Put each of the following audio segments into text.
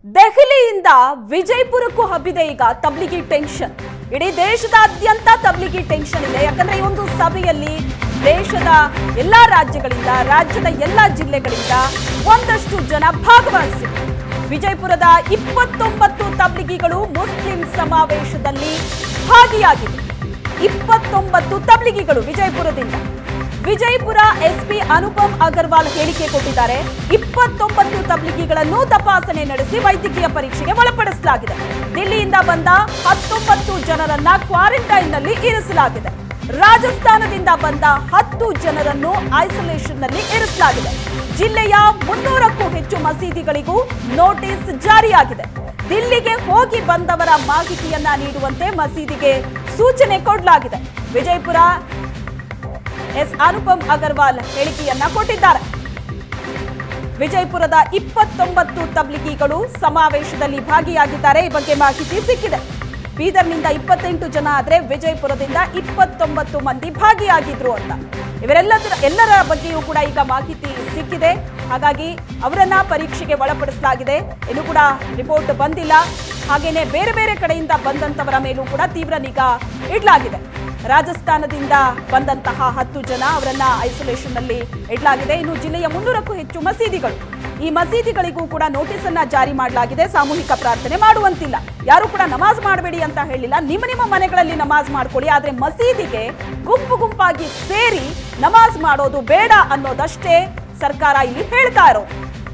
ದೆಹಲಿಯಿಂದ ವಿಜಯಪುರಕ್ಕೂ ಹಬ್ಬಿದೆ ಈಗ ತಬ್ಲಿಗಿ ಟೆನ್ಷನ್ ಇಡೀ ದೇಶದಾದ್ಯಂತ ತಬ್ಲಿಗಿ ಟೆನ್ಷನ್ ಇದೆ ಯಾಕಂದ್ರೆ ಈ ಒಂದು ಸಭೆಯಲ್ಲಿ ದೇಶದ ಎಲ್ಲಾ ರಾಜ್ಯಗಳಿಂದ ರಾಜ್ಯದ ಎಲ್ಲಾ ಜಿಲ್ಲೆಗಳಿಂದ ಒಂದಷ್ಟು ಜನ ಭಾಗವಹಿಸಿದರು ವಿಜಯಪುರದ ಇಪ್ಪತ್ತೊಂಬತ್ತು ತಬ್ಲಿಗಿಗಳು ಮುಸ್ಲಿಂ ಸಮಾವೇಶದಲ್ಲಿ ಭಾಗಿಯಾಗಿವೆ ಇಪ್ಪತ್ತೊಂಬತ್ತು ತಬ್ಲಿಗಿಗಳು ವಿಜಯಪುರದಿಂದ ವಿಜಯಪುರ ಎಸ್ಪಿ ಅನುಪಮ್ ಅಗರ್ವಾಲ್ ಹೇಳಿಕೆ ಕೊಟ್ಟಿದ್ದಾರೆ ಇಪ್ಪತ್ತೊಂಬತ್ತು ತಬ್ಲಿಗಿಗಳನ್ನು ತಪಾಸಣೆ ನಡೆಸಿ ವೈದ್ಯಕೀಯ ಪರೀಕ್ಷೆಗೆ ಒಳಪಡಿಸಲಾಗಿದೆ ದಿಲ್ಲಿಯಿಂದ ಬಂದ ಹತ್ತೊಂಬತ್ತು ಜನರನ್ನ ಕ್ವಾರಂಟೈನ್ ನಲ್ಲಿ ಇರಿಸಲಾಗಿದೆ ರಾಜಸ್ಥಾನದಿಂದ ಬಂದ ಹತ್ತು ಜನರನ್ನು ಐಸೋಲೇಷನ್ ನಲ್ಲಿ ಇರಿಸಲಾಗಿದೆ ಜಿಲ್ಲೆಯ ಮುನ್ನೂರಕ್ಕೂ ಹೆಚ್ಚು ಮಸೀದಿಗಳಿಗೂ ನೋಟಿಸ್ ಜಾರಿಯಾಗಿದೆ ದಿಲ್ಲಿಗೆ ಹೋಗಿ ಬಂದವರ ಮಾಹಿತಿಯನ್ನ ನೀಡುವಂತೆ ಮಸೀದಿಗೆ ಸೂಚನೆ ಕೊಡಲಾಗಿದೆ ವಿಜಯಪುರ ಎಸ್ ಅನುಪಮ್ ಅಗರ್ವಾಲ್ ಹೇಳಿಕೆಯನ್ನ ಕೊಟ್ಟಿದ್ದಾರೆ ವಿಜಯಪುರದ ಇಪ್ಪತ್ತೊಂಬತ್ತು ತಬ್ಲಿಗಿಗಳು ಸಮಾವೇಶದಲ್ಲಿ ಭಾಗಿಯಾಗಿದ್ದಾರೆ ಈ ಬಗ್ಗೆ ಮಾಹಿತಿ ಸಿಕ್ಕಿದೆ ಬೀದರ್ನಿಂದ ಇಪ್ಪತ್ತೆಂಟು ಜನ ಆದ್ರೆ ವಿಜಯಪುರದಿಂದ ಇಪ್ಪತ್ತೊಂಬತ್ತು ಮಂದಿ ಭಾಗಿಯಾಗಿದ್ರು ಅಂತ ಇವರೆಲ್ಲದರ ಎಲ್ಲರ ಬಗ್ಗೆಯೂ ಕೂಡ ಈಗ ಮಾಹಿತಿ ಸಿಕ್ಕಿದೆ ಹಾಗಾಗಿ ಅವರನ್ನ ಪರೀಕ್ಷೆಗೆ ಒಳಪಡಿಸಲಾಗಿದೆ ಇನ್ನು ಕೂಡ ರಿಪೋರ್ಟ್ ಬಂದಿಲ್ಲ ಹಾಗೇನೆ ಬೇರೆ ಬೇರೆ ಕಡೆಯಿಂದ ಬಂದಂತವರ ಮೇಲೂ ಕೂಡ ತೀವ್ರ ನಿಗಾ ಇಡಲಾಗಿದೆ ರಾಜಸ್ಥಾನದಿಂದ ಬಂದಂತಹ ಹತ್ತು ಜನ ಅವರನ್ನ ಐಸೋಲೇಷನ್ ನಲ್ಲಿ ಇಡಲಾಗಿದೆ ಇನ್ನು ಜಿಲ್ಲೆಯ ಮುನ್ನೂರಕ್ಕೂ ಹೆಚ್ಚು ಮಸೀದಿಗಳು ಈ ಮಸೀದಿಗಳಿಗೂ ಕೂಡ ನೋಟಿಸ್ ಅನ್ನ ಜಾರಿ ಮಾಡಲಾಗಿದೆ ಸಾಮೂಹಿಕ ಪ್ರಾರ್ಥನೆ ಮಾಡುವಂತಿಲ್ಲ ಯಾರು ಕೂಡ ನಮಾಜ್ ಮಾಡಬೇಡಿ ಅಂತ ಹೇಳಿಲ್ಲ ನಿಮ್ಮ ನಿಮ್ಮ ಮನೆಗಳಲ್ಲಿ ನಮಾಜ್ ಮಾಡ್ಕೊಳ್ಳಿ ಆದ್ರೆ ಮಸೀದಿಗೆ ಗುಂಪು ಗುಂಪಾಗಿ ಸೇರಿ ನಮಾಜ್ ಮಾಡೋದು ಬೇಡ ಅನ್ನೋದಷ್ಟೇ ಸರ್ಕಾರ ಇಲ್ಲಿ ಹೇಳ್ತಾ ಇರೋದು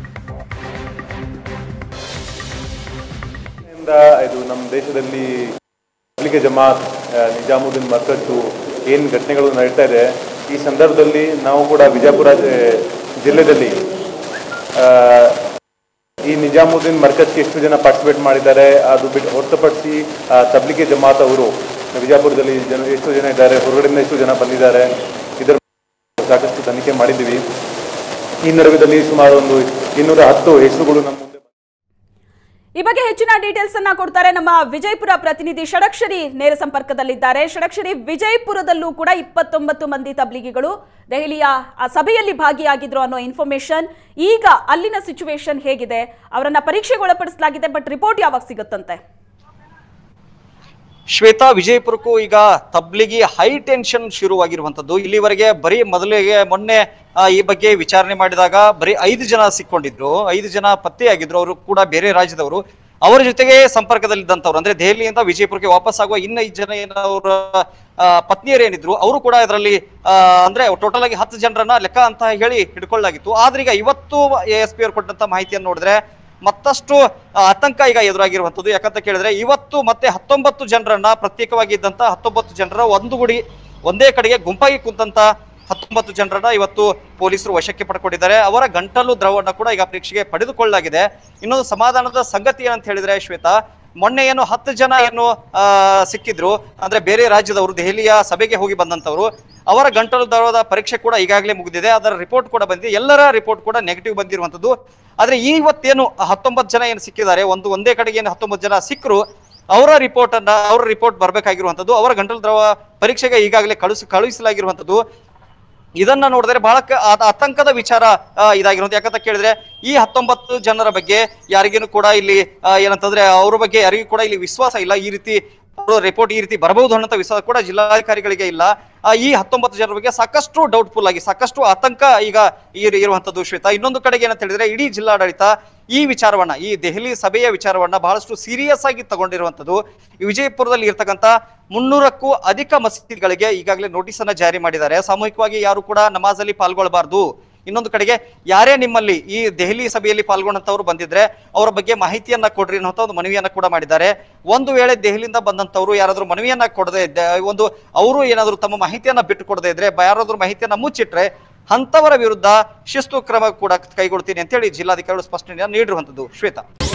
ಇಂದ ಇದು ನಮ್ಮ ದೇಶದಲ್ಲಿ ತಬ್ಲಿಗೆ ಜಮಾತ್ ಆ, ನಿಜಾಮುದ್ದೀನ್ ಮರ್ಕಟ್ಟು ಏನು ಘಟನೆಗಳು ನಡೀತಾ ಇದೆ ಈ ಸಂದರ್ಭದಲ್ಲಿ ನಾವು ಕೂಡ ವಿಜಯಪುರ ಆ, ಜಿಲ್ಲೆಯಲ್ಲಿ ಆ, ಈ ನಿಜಾಮುದ್ದೀನ್ ಮರ್ಕಜ್ಗೆ ಎಷ್ಟು ಜನ ಪಾರ್ಟಿಸಿಪೇಟ್ ಮಾಡಿದ್ದಾರೆ ಅದು ಬಿಟ್ಟು ಹೊರತುಪಡಿಸಿ ಆ, ತಬ್ಲಿಗೆ ಜಮಾತ್ ಅವರು ವಿಜಯಪುರದಲ್ಲಿ ಜನ ಎಷ್ಟು ಜನ ಇದ್ದಾರೆ ಹೊರಗಡೆಯಿಂದ ಎಷ್ಟು ಜನ ಬಂದಿದ್ದಾರೆ ಇದರ ಸಾಕಷ್ಟು ತನಿಖೆ ಮಾಡಿದ್ದೀವಿ ಈ ನಡುವೆದಲ್ಲಿ ಸುಮಾರು ಒಂದು ಇನ್ನೂರ ಹತ್ತು ಹೆಸರುಗಳು ನಮ್ಮ ಮುಂದೆ ಈ ಬಗ್ಗೆ ಹೆಚ್ಚಿನ ಡೀಟೇಲ್ಸ್ ಅನ್ನ ಕೊಡ್ತಾರೆ ನಮ್ಮ ವಿಜಯಪುರ ಪ್ರತಿನಿಧಿ ಷಡಕ್ಷರಿ ನೇರ ಸಂಪರ್ಕದಲ್ಲಿದ್ದಾರೆ ಷಡಕ್ಷರಿ ವಿಜಯಪುರದಲ್ಲೂ ಕೂಡ ಇಪ್ಪತ್ತೊಂಬತ್ತು ಮಂದಿ ತಬ್ಲಿಗಿಗಳು ದೆಹಲಿಯ ಆ ಸಭೆಯಲ್ಲಿ ಭಾಗಿಯಾಗಿದ್ರು ಅನ್ನೋ ಇನ್ಫಾರ್ಮೇಶನ್ ಈಗ ಅಲ್ಲಿನ ಸಿಚುವೇಶನ್ ಹೇಗಿದೆ ಅವರನ್ನ ಪರೀಕ್ಷೆಗೆ ಒಳಪಡಿಸಲಾಗಿದೆ ಬಟ್ ರಿಪೋರ್ಟ್ ಯಾವಾಗ ಸಿಗುತ್ತಂತೆ ಶ್ವೇತಾ ವಿಜಯಪುರಕ್ಕೂ ಈಗ ತಬ್ಲಿಗಿ ಹೈ ಟೆನ್ಷನ್ ಶುರುವಾಗಿರುವಂತದ್ದು ಇಲ್ಲಿವರೆಗೆ ಬರೀ ಮೊದಲಿಗೆ ಮೊನ್ನೆ ಆ, ಈ ಬಗ್ಗೆ ವಿಚಾರಣೆ ಮಾಡಿದಾಗ ಬರೀ ಐದು ಜನ ಸಿಕ್ಕೊಂಡಿದ್ರು ಐದು ಜನ ಪತ್ತೆಯಾಗಿದ್ರು ಅವರು ಕೂಡ ಬೇರೆ ರಾಜ್ಯದವರು ಅವರ ಜೊತೆಗೆ ಸಂಪರ್ಕದಲ್ಲಿದ್ದಂಥವ್ರು ಅಂದ್ರೆ ದೆಹಲಿಯಿಂದ ವಿಜಯಪುರಕ್ಕೆ ವಾಪಸ್ ಆಗುವ ಇನ್ನ ಐದು ಜನ ಏನವರ ಪತ್ನಿಯರು ಏನಿದ್ರು ಅವರು ಕೂಡ ಇದರಲ್ಲಿ ಅಂದ್ರೆ ಟೋಟಲ್ ಆಗಿ ಹತ್ತು ಜನರನ್ನ ಲೆಕ್ಕ ಅಂತ ಹೇಳಿ ಹಿಡ್ಕೊಳ್ಳಾಗಿತ್ತು ಆದ್ರೆ ಈಗ ಇವತ್ತು ಎಸ್ ಪಿ ಅವರು ಕೊಟ್ಟಂತ ಮಾಹಿತಿಯನ್ನು ನೋಡಿದ್ರೆ ಮತ್ತಷ್ಟು ಆ, ಆತಂಕ ಈಗ ಎದುರಾಗಿರುವಂತದ್ದು ಯಾಕಂತ ಕೇಳಿದ್ರೆ ಇವತ್ತು ಮತ್ತೆ ಹತ್ತೊಂಬತ್ತು ಜನರನ್ನ ಪ್ರತ್ಯೇಕವಾಗಿ ಇದ್ದಂತ ಹತ್ತೊಂಬತ್ತು ಜನರ ಒಂದು ಗುಡಿ ಒಂದೇ ಕಡೆಗೆ ಗುಂಪಾಗಿ ಕುಂತಂತ ಹತ್ತೊಂಬತ್ತು ಜನರನ್ನ ಇವತ್ತು ಪೊಲೀಸರು ವಶಕ್ಕೆ ಪಡ್ಕೊಂಡಿದ್ದಾರೆ ಅವರ ಗಂಟಲು ದ್ರವನ್ನ ಕೂಡ ಈಗ ಪರೀಕ್ಷೆಗೆ ಪಡೆದುಕೊಳ್ಳಲಾಗಿದೆ ಇನ್ನೊಂದು ಸಮಾಧಾನದ ಸಂಗತಿ ಏನಂತ ಹೇಳಿದ್ರೆ ಶ್ವೇತಾ ಮೊನ್ನೆ ಏನು ಹತ್ತು ಜನ ಏನು ಆ, ಸಿಕ್ಕಿದ್ರು ಅಂದ್ರೆ ಬೇರೆ ರಾಜ್ಯದವರು ದೆಹಲಿಯ ಸಭೆಗೆ ಹೋಗಿ ಬಂದಂತವರು ಅವರ ಗಂಟಲು ದ್ರವದ ಪರೀಕ್ಷೆ ಕೂಡ ಈಗಾಗಲೇ ಮುಗಿದಿದೆ ಅದರ ರಿಪೋರ್ಟ್ ಕೂಡ ಬಂದಿದೆ ಎಲ್ಲರ ರಿಪೋರ್ಟ್ ಕೂಡ ನೆಗೆಟಿವ್ ಬಂದಿರುವಂತದ್ದು ಆದ್ರೆ ಇವತ್ತೇನು ಹತ್ತೊಂಬತ್ತು ಜನ ಏನು ಸಿಕ್ಕಿದ್ದಾರೆ ಒಂದು ಒಂದೇ ಕಡೆಗೆ ಏನು ಹತ್ತೊಂಬತ್ತು ಜನ ಸಿಕ್ಕರು ಅವರ ರಿಪೋರ್ಟ್ ಅನ್ನ ಅವರ ರಿಪೋರ್ಟ್ ಬರಬೇಕಾಗಿರುವಂತದ್ದು ಅವರ ಗಂಟಲು ದ್ರವ ಪರೀಕ್ಷೆಗೆ ಈಗಾಗಲೇ ಕಳುಹಿಸಿ ಕಳುಹಿಸಲಾಗಿರುವಂತದ್ದು ಇದನ್ನ ನೋಡಿದ್ರೆ ಬಹಳ ಕ- ಆ- ಆತಂಕದ ವಿಚಾರ ಆ, ಇದಾಗಿರೋದು ಯಾಕಂತ ಕೇಳಿದ್ರೆ ಈ ಹತ್ತೊಂಬತ್ತು ಜನರ ಬಗ್ಗೆ ಯಾರಿಗೇನು ಕೂಡ ಇಲ್ಲಿ ಆ, ಏನಂತಂದ್ರೆ ಅವ್ರ ಬಗ್ಗೆ ಯಾರಿಗೂ ಕೂಡ ಇಲ್ಲಿ ವಿಶ್ವಾಸ ಇಲ್ಲ ಈ ರೀತಿ ರಿಪೋರ್ಟ್ ಈ ರೀತಿ ಬರಬಹುದು ಅನ್ನೋ ವಿಶ್ವಾಸ ಕೂಡ ಜಿಲ್ಲಾಧಿಕಾರಿಗಳಿಗೆ ಇಲ್ಲ ಆ, ಈ ಹತ್ತೊಂಬತ್ತು ಜನರ ಬಗ್ಗೆ ಸಾಕಷ್ಟು ಡೌಟ್ಫುಲ್ ಆಗಿ ಸಾಕಷ್ಟು ಆತಂಕ ಈಗ ಇರ್- ಇರುವಂತದ್ದು ಶ್ವೇತಾ ಇನ್ನೊಂದು ಕಡೆಗೆ ಏನಂತ ಹೇಳಿದ್ರೆ ಇಡೀ ಜಿಲ್ಲಾಡಳಿತ ಈ ವಿಚಾರವನ್ನ ಈ ದೆಹಲಿ ಸಭೆಯ ವಿಚಾರವನ್ನ ಬಹಳಷ್ಟು ಸೀರಿಯಸ್ ಆಗಿ ತಗೊಂಡಿರುವಂತದ್ದು ಈ ವಿಜಯಪುರದಲ್ಲಿ ಇರ್ತಕ್ಕಂಥ ಮುನ್ನೂರಕ್ಕೂ ಅಧಿಕ ಮಸೀದಿಗಳಿಗೆ ಈಗಾಗಲೇ ನೋಟಿಸ್ ಅನ್ನ ಜಾರಿ ಮಾಡಿದ್ದಾರೆ ಸಾಮೂಹಿಕವಾಗಿ ಯಾರು ಕೂಡ ನಮಾಜಲ್ಲಿ ಪಾಲ್ಗೊಳ್ಳಬಾರ್ದು ಇನ್ನೊಂದು ಕಡೆಗೆ ಯಾರೇ ನಿಮ್ಮಲ್ಲಿ ಈ ದೆಹಲಿ ಸಭೆಯಲ್ಲಿ ಪಾಲ್ಗೊಂಡಂತವ್ರು ಬಂದಿದ್ರೆ ಅವರ ಬಗ್ಗೆ ಮಾಹಿತಿಯನ್ನ ಕೊಡ್ರಿ ಅನ್ನೋ ಒಂದು ಮನವಿಯನ್ನ ಕೂಡ ಮಾಡಿದ್ದಾರೆ ಒಂದು ವೇಳೆ ದೆಹಲಿಯಿಂದ ಬಂದಂತವ್ರು ಯಾರಾದ್ರೂ ಮನವಿಯನ್ನ ಕೊಡದೆ ಇದ್ದ ಒಂದು ಅವರು ಏನಾದ್ರು ತಮ್ಮ ಮಾಹಿತಿಯನ್ನ ಬಿಟ್ಟು ಕೊಡದೆ ಇದ್ರೆ ಬ- ಯಾರಾದ್ರೂ ಮಾಹಿತಿಯನ್ನ ಮುಚ್ಚಿಟ್ರೆ ಅಂತವರ ವಿರುದ್ಧ ಶಿಸ್ತು ಕ್ರಮ ಕೂಡ ಕೈಗೊಳ್ತೀನಿ ಅಂತೇಳಿ ಜಿಲ್ಲಾಧಿಕಾರಿಗಳು ಸ್ಪಷ್ಟನೆಯನ್ನು ನೀಡಿರುವಂತದ್ದು ಶ್ವೇತಾ